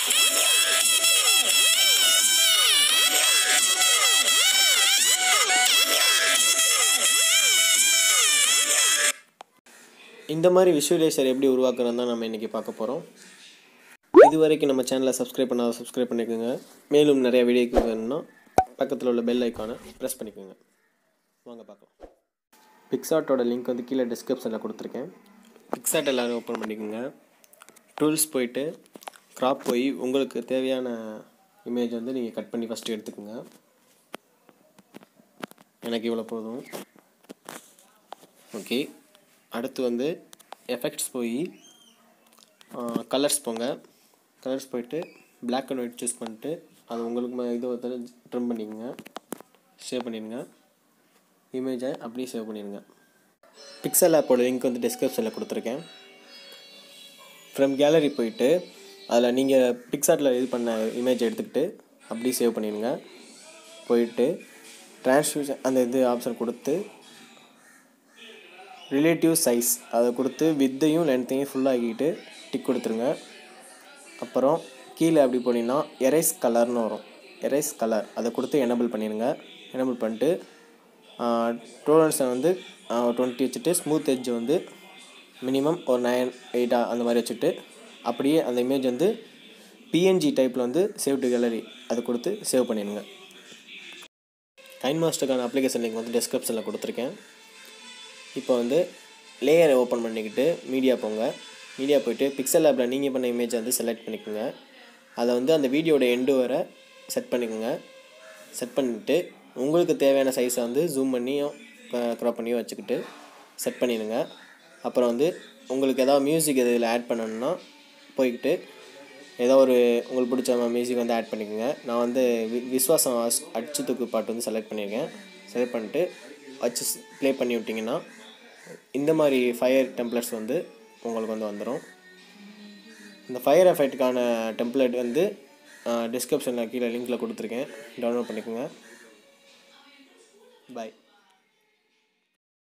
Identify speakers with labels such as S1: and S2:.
S1: இந்த மாதிரி விஷுவலைசர் எப்படி உருவாக்குறது தான் நம்ம இன்றைக்கி பார்க்க போகிறோம் இது வரைக்கும் நம்ம சேனலை சப்ஸ்கிரைப் பண்ணாத சப்ஸ்கிரைப் பண்ணிக்கோங்க மேலும் நிறைய வீடியோக்கு வேணும்னா பக்கத்தில் உள்ள பெல் ஐக்கானை ப்ரெஸ் பண்ணிக்கோங்க வாங்க பார்க்கலாம் பிக்சார்ட்டோட லிங்க் வந்து கீழே டிஸ்கிரிப்ஷனில் கொடுத்துருக்கேன் பிக்சார்ட் எல்லோரும் ஓப்பன் பண்ணிக்கோங்க டூல்ஸ் போயிட்டு க்ராப் போய் உங்களுக்கு தேவையான இமேஜ் வந்து நீங்கள் கட் பண்ணி ஃபஸ்ட்டு எடுத்துக்கோங்க எனக்கு இவ்வளோ போதும் ஓகே அடுத்து வந்து எஃபெக்ட்ஸ் போய் கலர்ஸ் போங்க கலர்ஸ் போயிட்டு Black அண்ட் ஒயிட் சூஸ் பண்ணிட்டு அது உங்களுக்கு ம- இது வந்து ட்ரிம் பண்ணிக்கோங்க சேவ் பண்ணிடுங்க இமேஜை அப்படியே சேவ் பண்ணிடுங்க பிக்சல் ஆப்போட லிங்க் வந்து டிஸ்கிரிப்ஷனில் கொடுத்துருக்கேன் ஃப்ரம் கேலரி போயிட்டு அதில் நீங்கள் பிக்சார்ட்டில் இது பண்ண இமேஜ் எடுத்துக்கிட்டு அப்படியே சேவ் பண்ணிடுங்க போயிட்டு ட்ரான்ஸ்மிஷன் அந்த இது ஆப்ஷன் கொடுத்து ரிலேட்டிவ் சைஸ் அதை கொடுத்து வித்தையும் லென்த்தையும் ஃபுல்லாகிக்கிட்டு டிக் கொடுத்துருங்க அப்புறம் கீழே அப்படி போனீங்கன்னா எரேஸ் கலர்னு வரும் எரேஸ் கலர் அதை கொடுத்து எனபிள் பண்ணிடுங்க எனபிள் பண்ணிட்டு டோலன்ஸை வந்து டுவெண்ட்டி வச்சுட்டு ஸ்மூத் எட்ஜ் வந்து மினிமம் ஒரு நைன் எயிட்டா அந்த மாதிரி வச்சுட்டு அப்படியே அந்த இமேஜ் வந்து பிஎன்ஜி டைப்பில் வந்து சேவ் டு கேலரி அதை கொடுத்து சேவ் பண்ணிடுங்க கைன் மாஸ்டருக்கான அப்ளிகேஷன் லிங்க் வந்து டிஸ்கிரிப்ஷனில் கொடுத்துருக்கேன் இப்போ வந்து லேயரை ஓப்பன் பண்ணிக்கிட்டு மீடியா போங்க மீடியா போயிட்டு பிக்சல் ஆப்பில் நீங்கள் பண்ண இமேஜை வந்து செலக்ட் பண்ணிக்கோங்க அதை வந்து அந்த வீடியோட எண்டு வரை செட் பண்ணிக்கோங்க செட் பண்ணிவிட்டு உங்களுக்கு தேவையான சைஸை வந்து ஜூம் பண்ணியும் க்ராப் பண்ணியும் வச்சுக்கிட்டு செட் பண்ணிடுங்க அப்புறம் வந்து உங்களுக்கு ஏதாவது மியூசிக் இதில் ஆட் பண்ணணும்னா போய்கிட்டு ஏதோ ஒரு உங்களுக்கு பிடிச்ச மியூசிக் வந்து ஆட் பண்ணிக்கோங்க நான் வந்து வி- விஸ்வாசம் அஸ்- அடிச்சு தூக்கு பாட்டு வந்து செலக்ட் பண்ணியிருக்கேன் செலக்ட் பண்ணிட்டு வச்சு ப்ளே பண்ணி விட்டிங்கன்னா இந்த மாதிரி ஃபயர் டெம்ப்ளேட்ஸ் வந்து உங்களுக்கு வந்து வந்துடும் இந்த ஃபயர் எஃபெக்ட்டுக்கான டெம்ப்ளேட் வந்து டிஸ்கிரிப்ஷனில் கீழே லிங்க்கில் கொடுத்துருக்கேன் டவுன்லோட் பண்ணிக்கோங்க பாய்